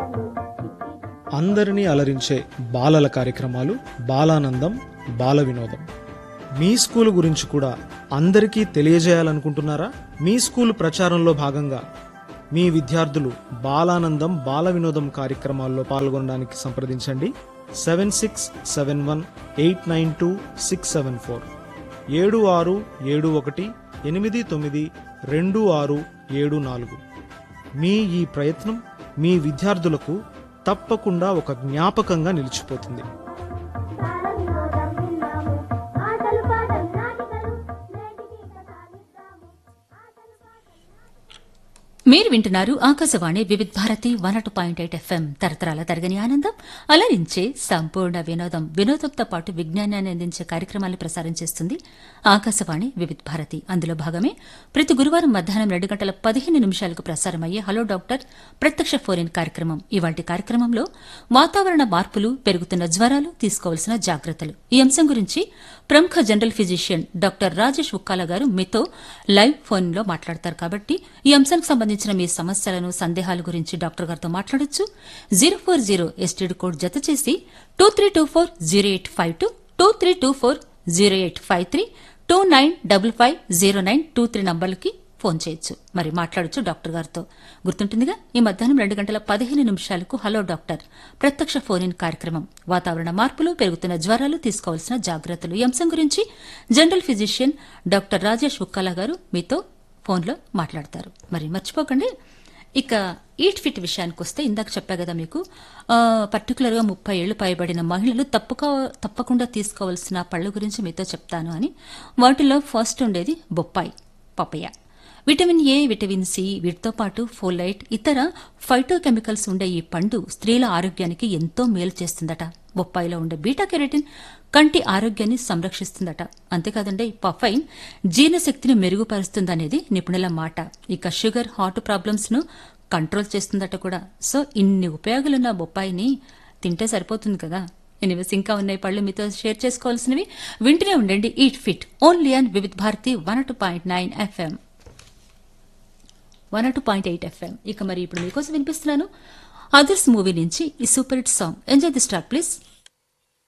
అందరినీ అలరించే బాలల కార్యక్రమాలు బాలానందం బాల వినోదం మీ స్కూల్ గురించి కూడా అందరికీ తెలియజేయాలనుకుంటున్నారా మీ స్కూల్ ప్రచారంలో భాగంగా మీ విద్యార్థులు బాలానందం బాల వినోదం కార్యక్రమాల్లో పాల్గొనడానికి సంప్రదించండి seven six seven one eight nine two six seven four ఏడు ఆరు ఏడు ఒకటి ఎనిమిది తొమ్మిది రెండు ఆరు ఏడు నాలుగు మీ ఈ ప్రయత్నం మీ విద్యార్థులకు తప్పకుండా ఒక జ్ఞాపకంగా నిలిచిపోతుంది బాల వినోదం విన్నాము ఆటలు పాటలు నాటికలు నేటికి కథ నిద్దాము ఆటలు పాటలు మీరు వింటున్నారు ఆకాశవాణి వివిధ్ భారతి వన్ అటు పాయింట్ ఎయిట్ ఎఫ్ఎం తరతరాల తరగని ఆనందం అలరించే సంపూర్ణ వినోదం వినోదంతో పాటు విజ్ఞానాన్ని అందించే కార్యక్రమాలు ప్రసారం చేస్తుంది ఆకాశవాణి వివిధ్ భారతి అందులో భాగమే ప్రతి గురువారం మధ్యాహ్నం రెండు గంటల పదిహేను నిమిషాలకు ప్రసారమయ్యే హలో డాక్టర్ ప్రత్యక్ష ఫోన్ కార్యక్రమం ఇవాటి కార్యక్రమంలో వాతావరణ మార్పులు పెరుగుతున్న జ్వరాలు తీసుకోవాల్సిన జాగ్రత్తలు ఈ అంశం గురించి ప్రముఖ general physician doctor Rajesh Ukkala గారు మీతో లైవ్ ఫోన్లో మాట్లాడతారు కాబట్టి ఈ అంశానికి సంబంధించిన మీ సమస్యలను సందేహాల గురించి డాక్టర్ గారితో మాట్లాడొచ్చు zero four zero STD code జత చేసి two three two four zero eight five two two three two four zero eight five three two nine double five zero nine two three నంబర్లకి ఫోన్ చేయొచ్చు మరి మాట్లాడొచ్చు doctor గారితో గుర్తుంటుందిగా ఈ మధ్యాహ్నం రెండు గంటల పదిహేను నిమిషాలకు హలో డాక్టర్ ప్రత్యక్ష ఫోన్ ఇన్ కార్యక్రమం వాతావరణ మార్పులు పెరుగుతున్న జ్వరాలు తీసుకోవాల్సిన జాగ్రత్తలు ఈ అంశం గురించి general physician doctor Rajesh Ukkala గారు మీతో ఫోన్లో మాట్లాడతారు మరి మర్చిపోకండి ఇక ఈట్ ఫిట్ విషయానికి వస్తే ఇందాక చెప్పా కదా మీకు ఆ, పర్టికులర్గా ముప్పై ఏళ్లు పైబడిన మహిళలు తప్పక తప్పకుండా తీసుకోవాల్సిన పళ్ళ గురించి మీతో చెప్తాను అని వాటిలో ఫస్ట్ ఉండేది బొప్పాయి papaya vitamin A vitamin C వీటితో పాటు ఫోలైట్ ఇతర ఫైటోకెమికల్స్ ఉండే ఈ పండు స్త్రీల ఆరోగ్యానికి ఎంతో మేలు చేస్తుందట బొప్పాయిలో ఉండే బీటా కెరటిన్ కంటి ఆరోగ్యాన్ని సంరక్షిస్తుందట అంతేకాదండి పఫైన్ జీర్ణశక్తిని మెరుగుపరుస్తుందనేది నిపుణుల మాట ఇక షుగర్ హార్ట్ ప్రాబ్లమ్స్ ను కంట్రోల్ చేస్తుందట కూడా సో ఇన్ని ఉపయోగాలున్న బొప్పాయిని తింటే సరిపోతుంది కదా ఎనివేస్ ఇంకా ఉన్నాయి పళ్ళు మీతో షేర్ చేసుకోవాల్సినవి వింటూనే ఉండండి eat fit only and Vividh Bharati one two point nine FM one two point eight FM ఇక మరి ఇప్పుడు మీకోసం వినిపిస్తున్నాను అదర్స్ మూవీ నుంచి ఈ super hit song enjoy the star please